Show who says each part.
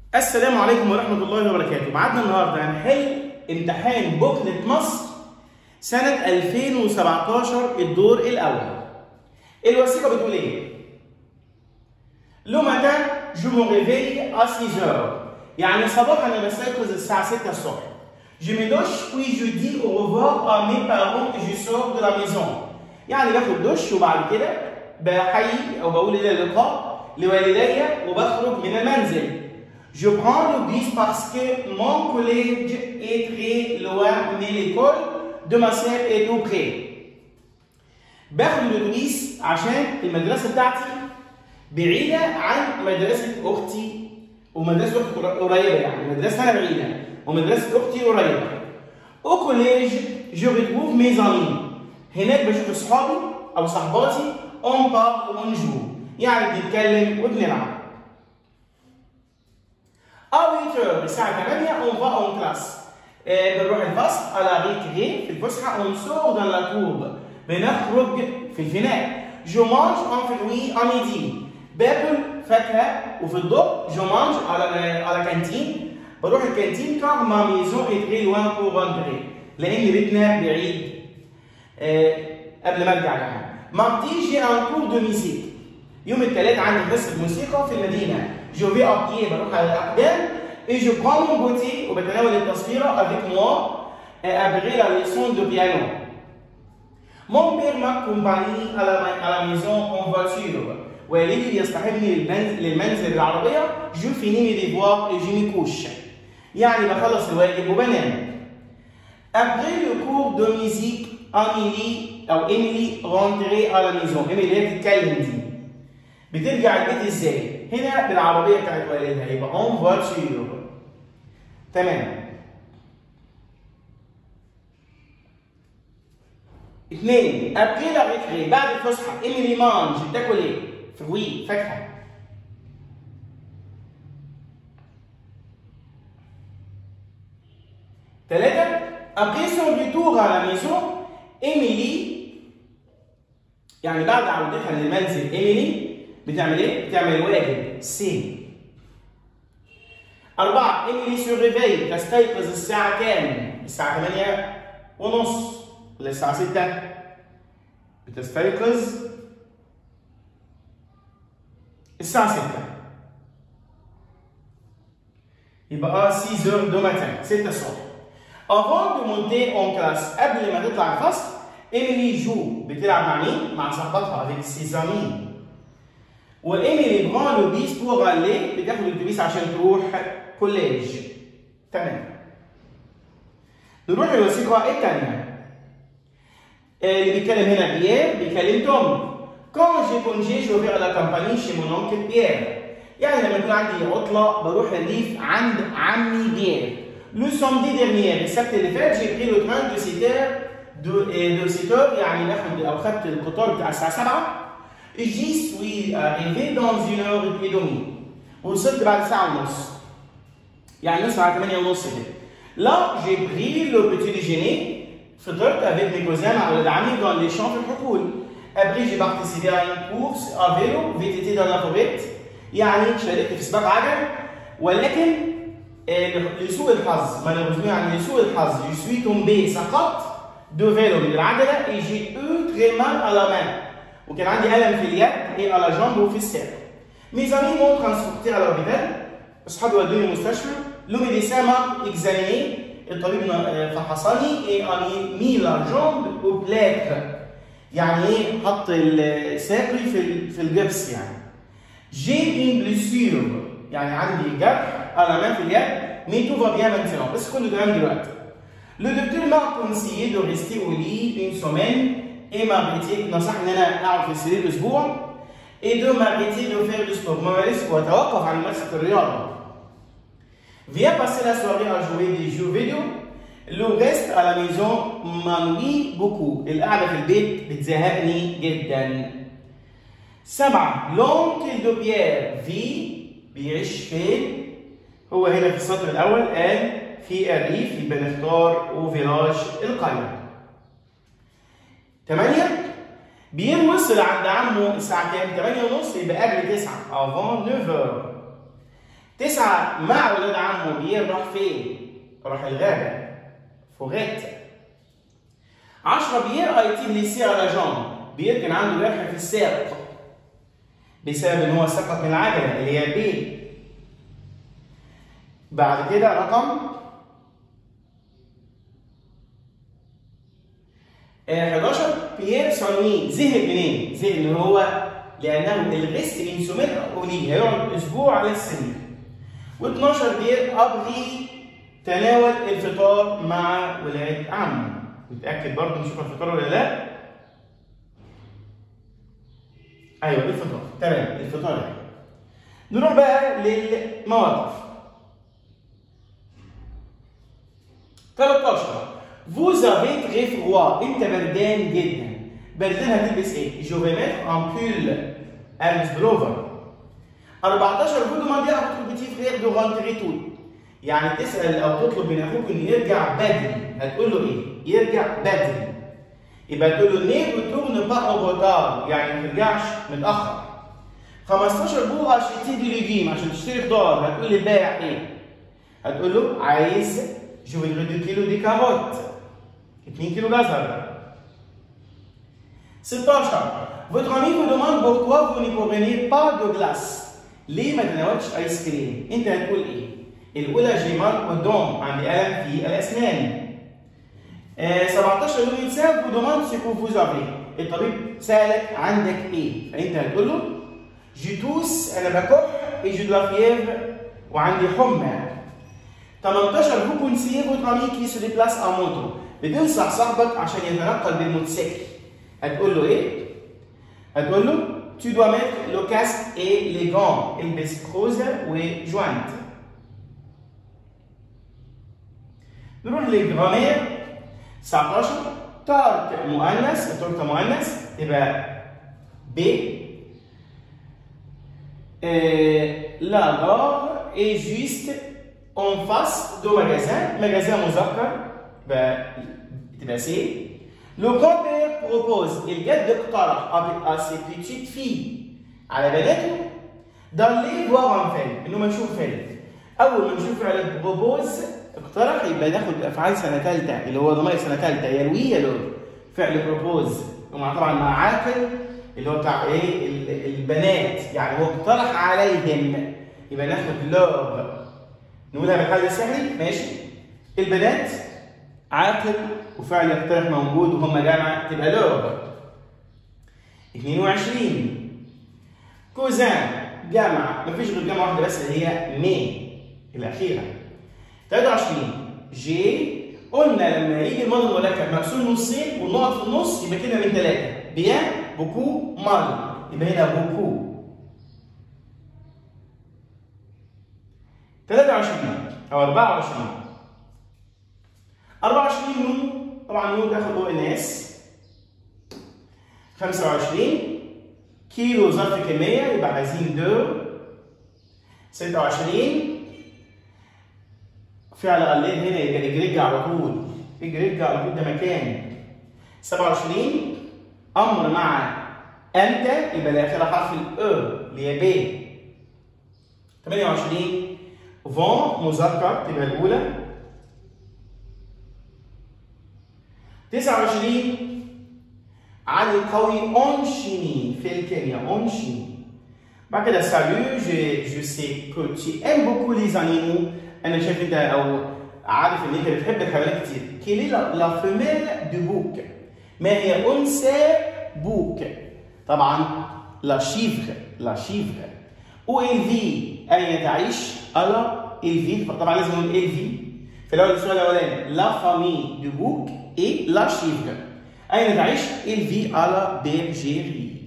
Speaker 1: السلام عليكم ورحمة الله وبركاته معادنا النهاردة هنحل امتحان بوكلت مصر سنة 2017 الدور الأول الوثيقة بتقول إيه؟ لو ماتان جو مو ريفيل à 6 heures يعني صباحا أنا بستيقظ الساعة 6 الصبح Je me douche puis je dis au revoir à mes parents et je sors de la maison يعني باخد دش وبعد كده بحيي أو بقول إلى اللقاء لوالدي وبخرج من المنزل Je prends le bus parce que mon collège est très loin, mais l'école de ma sœur est tout près. باخد الاتوبيس عشان المدرسه بتاعتي بعيده عن مدرسه اختي ومدرسه اختي قريبه يعني مدرسه انا بعيده ومدرسه اختي قريبه. Au collège, je retrouve mes amis. هناك بشوف اصحابي او صحباتي on parle on joue. يعني بنتكلم وبنلعب. À 8 heures الساعة 8 on va en classe. آه، بنروح الفصل على ريكري في الفسحة on sort dans la cour. بنخرج في الفناء. Je mange un fruit à midi. باكل فاكهة وفي الظهر je mange على على كانتين. بروح الكانتين car ma maison est très loin pour rentrer. لأن بيتنا بعيد آه، قبل ما ارجع يعني. Mardi j'ai un cours de musique. يوم الثلاث عندي حصة موسيقى في المدينة. Je vais à pied بروح على الأقدام et je prends mon goûter وبتناول التصويرة avec moi et après la leçon de piano. Mon père m'accompagne à la, à la maison en voiture. والدي بيصطحبني للمنزل, للمنزل بالعربية. Je finis mes devoirs et je me couche. يعني بخلص الواجب وبنام. Après le cours de musique, Amélie أو إيميلي rentrée à la maison. إيميلي هي بتتكلم دي. بترجع البيت ازاي؟ هنا بالعربيه بتاعت والدها يبقى اون فواتشير تمام اثنين ابري لا ريكري بعد الفسحه ايميلي مانج بتاكل ايه؟ فروي فاكهه ثلاثة après son retour à la maison ايميلي يعني بعد عودتها للمنزل ايميلي بتعمل ايه؟ بتعمل واجب سي أربعة إيميلي سو ريفي تستيقظ الساعة كام؟ الساعة 8 ونص ولا الساعة 6 بتستيقظ الساعة 6 يبقى 6 heures دو ماتان 6 الصبح Avant de monter en classe قبل ما تطلع الفصل إيميلي جو بتلعب مع مين؟ مع صاحبتها avec ses amis وايميلي بران لو بيس بور الي بتاخد الاتوبيس عشان تروح كوليج تمام نروح للوثيقه الثانيه اللي بيتكلم هنا بيير بيكلم توم كون جي كونجي جو في على كامباني شي مون اونكل بيير يعني لما يكون عندي عطله بروح الريف عند عمي بيير لو سومدي ديرنيير السبت اللي فات جي بري لو تران دو سيتير دو دو سيتور يعني ناخد او خدت القطار بتاع الساعه 7 J'y suis arrivé dans une heure et demie. وصلت بعد ساعة ونص. يعني نص على 8 ونص كده. Là, j'ai pris le petit déjeuner. فطرت avec mes cousins مع ولاد عمي dans les champs في الحقول. Après, j'ai participé à une course à vélo, VTT dans la forêt. يعني شاركت في سباق عجل ولكن لسوء الحظ ما نرجو يعني لسوء الحظ je suis tombé سقطت de vélo من العجلة et j'ai eu très mal à la main. وكان عندي الم في اليد ايه على جنب وفي الساق. ميز امي مون ترانسبورتي على لوبيتال اصحابي ودوني المستشفى لو ميديسان م'a اكزاميني الطبيب فحصني ايه اني مي لا جامب او بلاتر يعني ايه حط ساقي في في الجبس يعني جي ان بليسيور يعني عندي جرح المان في اليد مي تو فا بيان مانتينون بس كله تمام دلوقتي لو دكتور m'a conseillé de rester au lit une semaine et m'arrêter نصحني ان انا اقعد في السرير اسبوع et de m'arrêter de faire du sport ممارس واتوقف عن ممارسه الرياضه Viens passer la soirée à jouer des jeux vidéo. Le reste à la maison m'ennuie beaucoup. القعدة في البيت بتزهقني جدا. سبعة l'oncle de Pierre vit بيعيش فين؟ هو هنا في السطر الأول قال في الريف يبقى نختار وفيلاج القرية. ثمانية بير وصل عند عمه الساعة كام؟ 8 ونص يبقى قبل 9 avant 9 heures. تسعة مع ولاد عمه بيير راح فين؟ راح الغابة فوغيت عشرة بيير a été blessé à la jambe بيير كان عنده جرح في الساق بسبب ان هو سقط من العجلة اللي هي بي بعد كده رقم آه، 11 بيير سونوي زهق منين؟ زهق ان هو لانه الغست من سمير اولي هيقعد اسبوع على السرير و12 بيير ابغي تناول الفطار مع ولاد عمه نتاكد برضه نشوف الفطار ولا لا ايوه الفطار تمام الفطار يعني. نروح بقى للمواقف 13 Vous avez très froid انت بردان جدا بردان هتلبس ايه؟ جو في ميتر ان بول البس بلوفر 14 vous demandez à votre petit frère de rentrer tout يعني تسال او تطلب من اخوك انه يرجع بدري هتقول له ايه؟ يرجع بدري يبقى تقول له ني ريتورن با او روتار يعني ما ترجعش متاخر 15 بو اشتي دي ليجيم عشان تشتري خضار هتقول للبائع ايه؟ هتقول له عايز جو فيدري دو كيلو دي كاروت 2 كيلو جزر 16 Votre ami vous demande pourquoi vous ne prenez pas de glace ليه ما تناولش ايس كريم؟ انت هتقول ايه؟ الاولى جيمال قدام عندي قلم في الاسنان آه 17 يقول ميدسان vous demande ce que vous avez الطبيب سالك عندك ايه؟ فانت هتقول له جي توس انا بكح et je dois fièvre وعندي حمى 18 vous conseillez votre ami qui se déplace en moto بتنصح صاحبك عشان يتنقل بالموتوسيكل هتقول له ايه؟ هتقول له tu dois mettre le casque et les gants البس خوذه وجوانت نروح للجرامير 19 تارك مؤنث التورته مؤنث تبقى ب la gare est juste en face du magasin magasin مذكر تبقى سي Le grand-père propose, الجد اقترح à ses petites filles على بناته d'aller voir un film انه ما نشوف فيلم اول ما نشوف فعل بروبوز اقترح يبقى ناخد افعال سنه ثالثه اللي هو ضمير سنه ثالثه يروي يلو فعل بروبوز ومع طبعا مع عاقل اللي هو بتاع ايه البنات يعني هو اقترح عليهم يبقى ناخد لوب نقولها بالحل السحري ماشي البنات عاقل وفعل يقترح موجود وهم جامعة تبقى لوب 22 كوزان جامعة مفيش غير جامعة واحدة بس اللي هي مي الأخيرة 23 جي قلنا لما يجي الماضي المركب مقسوم نصين والنقط في النص يبقى كده من ثلاثة بيان بوكو مال يبقى هنا بوكو 23 أو 24 24 نون طبعا نون داخل جوه الناس 25 كيلو ظرف كمية يبقى عايزين دو 26 فعل قليل هنا يبقى اجريج على طول اجريج على طول ده مكان 27 امر مع انت يبقى الاخيره حرف الاو اللي هي ب 28 فون مذكر تبقى الاولى 29 علي قوي اونشيني في الكيمياء اونشيني بعد كده سالو جو جو سي كو تي ام بوكو لي زانيمو انا شايف انت او عارف ان انت بتحب الحيوانات كتير كيلي لا فيميل دو بوك ما هي انثى بوك طبعا لا شيفر لا شيفر او الفي اين تعيش الا الفي طبعا لازم نقول الفي في الاول السؤال الاولاني لا فامي دو بوك et la chèvre. أين تعيش؟ Il vit à la bergerie.